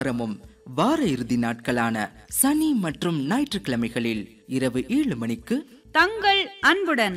வாரமும் வார இறுதி நாட்களான சனி மற்றும் ஞாயிற்றுக்கிழமைகளில் இரவு ஏழு மணிக்கு தங்கள் அன்புடன்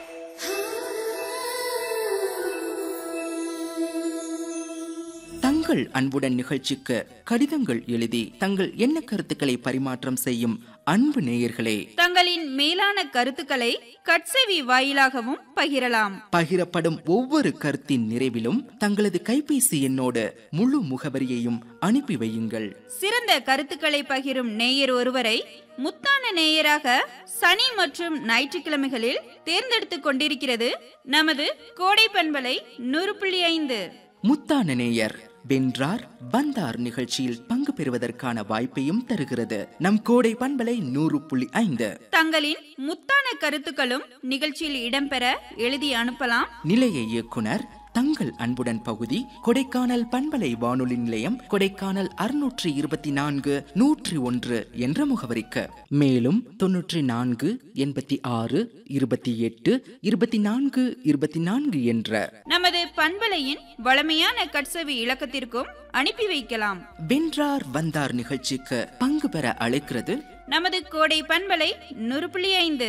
தங்கள் அன்புடன் நிகழ்ச்சிக்கு கடிதங்கள் எழுதி தங்கள் எண்ண கருத்துக்களை பரிமாற்றம் செய்யும் அன்பு நேயர்களே தங்களின் மேலான கருத்துக்களை கட்செவி வாயிலாகவும் பகிரலாம் பகிரப்படும் ஒவ்வொரு கருத்தின் நிறைவிலும் தங்களது கைபேசி எண்ணோடு முழு முகவரியையும் அனுப்பி வையுங்கள் சிறந்த கருத்துக்களை பகிரும் நேயர் ஒருவரை முத்தான நேயராக சனி மற்றும் ஞாயிற்றுக்கிழமைகளில் தேர்ந்தெடுத்துக் கொண்டிருக்கிறது நமது கோடை பண்பலை நூறு புள்ளி ஐந்து முத்தான நேயர் வென்றார் வந்தார் நிகழ்ச்சியில் பங்கு பெறுவதற்கான வாய்ப்பையும் தருகிறது நம் கோடை பண்பலை நூறு புள்ளி ஐந்து தங்களின் முத்தான கருத்துக்களும் நிகழ்ச்சியில் இடம்பெற எழுதி அனுப்பலாம் நிலைய இயக்குனர் தங்கள் அன்புடன் பகுதி கொடைக்கானல் பண்பலை வானொலி நிலையம் கொடைக்கானல் அறுநூற்றி இருபத்தி நான்கு நூற்றி ஒன்று என்ற முகவரிக்கு மேலும் தொன்னூற்றி நான்கு எண்பத்தி ஆறு இருபத்தி எட்டு இருபத்தி நான்கு இருபத்தி நான்கு என்ற நமது பண்பலையின் வளமையான கட்செவி இலக்கத்திற்கும் அனுப்பி வைக்கலாம் வென்றார் வந்தார் நிகழ்ச்சிக்கு பங்கு பெற அழைக்கிறது நமது கோடை பண்பலை நூறு புள்ளி ஐந்து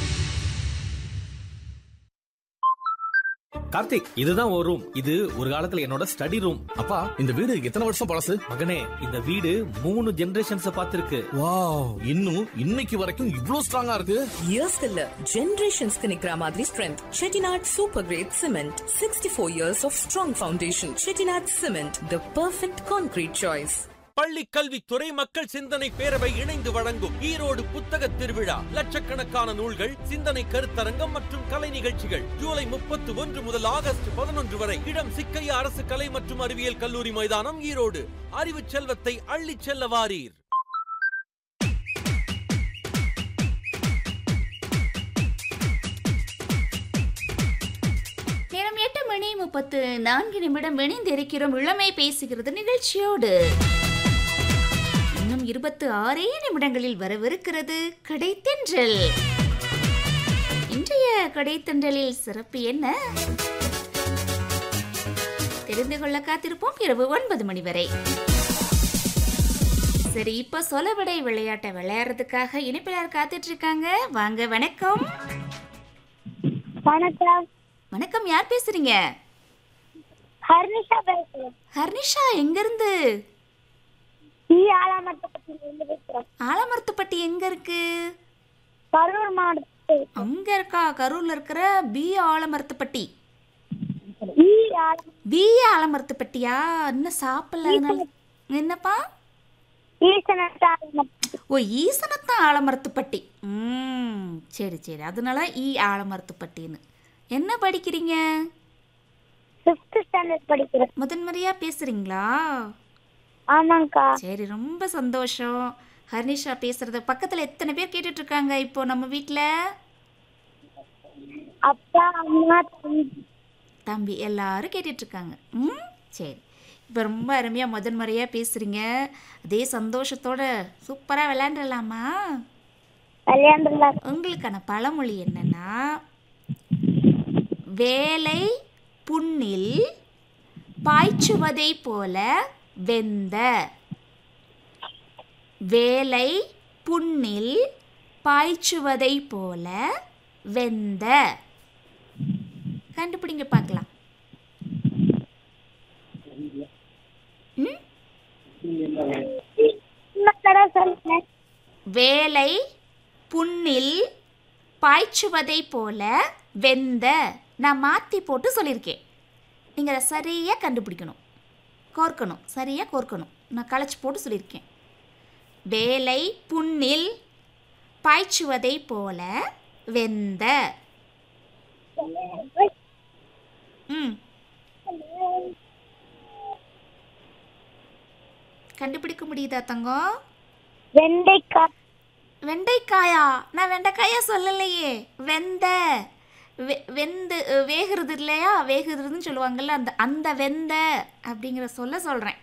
கார்த்திக் இதுதான் ஒரு ரூம் இது ஒரு காலத்துல என்னோட ஸ்டடி ரூம் அப்பா இந்த வீடு எத்தனை வருஷம் பழசு மகனே இந்த வீடு மூணு ஜெனரேஷன்ஸ் பார்த்திருக்கு வாவ் இன்னும் இன்னைக்கு வரைக்கும் இவ்ளோ ஸ்ட்ராங்கா இருக்கு இயர்ஸ் இல்ல ஜெனரேஷன்ஸ்க்கு நிக்கிற மாதிரி strength Chettinad super great cement sixty four years of strong foundation Chettinad cement the perfect concrete choice பள்ளி கல்வித்துறை மக்கள் சிந்தனை பேரவை இணைந்து வழங்கும் ஈரோடு புத்தக திருவிழா லட்சக்கணக்கான நூல்கள் சிந்தனை கருத்தரங்கம் மற்றும் கலை நிகழ்ச்சிகள் ஜூலை முப்பத்தி ஒன்று முதல் ஆகஸ்ட் பதினொன்று வரை இடம் சிக்கையா அரசு கலை மற்றும் அறிவியல் கல்லூரி மைதானம் ஈரோடு அறிவு செல்வத்தை அள்ளிச் செல்ல வாரீர் நேரம் எட்டு மணி முப்பத்து நான்கு நிமிடம் இணைந்திருக்கிறோம் இளமை பேசுகிறது நிகழ்ச்சியோடு இன்னும் இருபத்து ஆறே நிமிடங்களில் வரவிருக்கிறது கடைத்தென்றல் இன்றைய கடைத்தென்றலில் சிறப்பு என்ன தெரிந்து கொள்ள காத்திருப்போம் இரவு ஒன்பது மணி வரை சரி இப்ப சொலவடை விளையாட்டை விளையாடுறதுக்காக இணைப்பிலார் காத்துட்டு இருக்காங்க வாங்க வணக்கம் வணக்கம் வணக்கம் யார் பேசுறீங்க ஹர்னிஷா பேசுறேன் ஹர்னிஷா எங்க இருந்து ஈ ஆலாமட்டப்பட்டியிலிருந்து பேசுறேன் ஆலமரத்துப்பட்டி எங்க இருக்கு கரூர் மாவட்டத்தில் அங்க இருக்கா கரூர்ல இருக்கிற பி ஆலமரத்துப்பட்டி ஈ ஆலம் பி ஆலமரத்துப்பட்டியா இன்னும் சாப்பிடல அதனால என்னப்பா ஈசனட்டா ஆலமட்டம் ஓ ஈசனத்தான் ஆலமரத்துப்பட்டி ம் சரி சரி அதனால ஈ ஆலமரத்துப்பட்டின்னு என்ன படிக்கிறீங்க ஃபிஃப்த் ஸ்டாண்டர்ட் படிக்கிறேன் முதன்முறையா பேசுறீங்களா ஆமாங்கக்கா சரி ரொம்ப சந்தோஷம் ஹர்னிஷா பேசுறது பக்கத்துல எத்தனை பேர் கேட்டுட்டு இருக்காங்க இப்போ நம்ம வீட்ல அப்பா அம்மா தம்பி தம்பி எல்லாரும் கேட்டுட்டு இருக்காங்க ம் சரி இப்போ ரொம்ப அருமையாக முதன் முறையாக பேசுகிறீங்க அதே சந்தோஷத்தோட சூப்பராக விளையாண்டுடலாமா விளையாண்டுலாம் உங்களுக்கான பழமொழி என்னன்னா வேலை புண்ணில் பாய்ச்சுவதை போல வெந்த வேலை புண்ணில் பாய்ச்சுவதை போல வெந்த கண்டுபிடிங்க பார்க்கலாம் ம் இன்னொரு தடவை சொல்லுங்க வேலை புண்ணில் பாய்ச்சுவதை போல வெந்த நான் மாற்றி போட்டு சொல்லியிருக்கேன் நீங்கள் அதை சரியாக கண்டுபிடிக்கணும் கோர்க்கணும் சரியாக கோர்க்கணும் நான் களைச்சி போட்டு சொல்லியிருக்கேன் வேலை புண்ணில் பாய்ச்சுவதை போல வெந்த ம் கண்டுபிடிக்க முடியுதா தங்கம் வெண்டைக்காய் வெண்டைக்காயா நான் வெண்டைக்காயா சொல்லலையே வெந்த வெ வெந்து வேகிறது இல்லையா வேகுறதுன்னு சொல்லுவாங்கல்ல அந்த அந்த வெந்த அப்படிங்கிற சொல்ல சொல்கிறேன்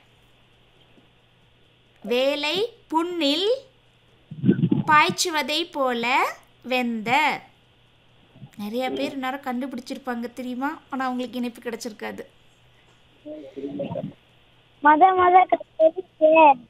வேலை புண்ணில் பாய்ச்சுவதை போல வெந்த நிறைய பேர் நேரம் கண்டுபிடிச்சிருப்பாங்க தெரியுமா ஆனால் அவங்களுக்கு இணைப்பு கிடைச்சிருக்காது மொத மொத கிடைச்சது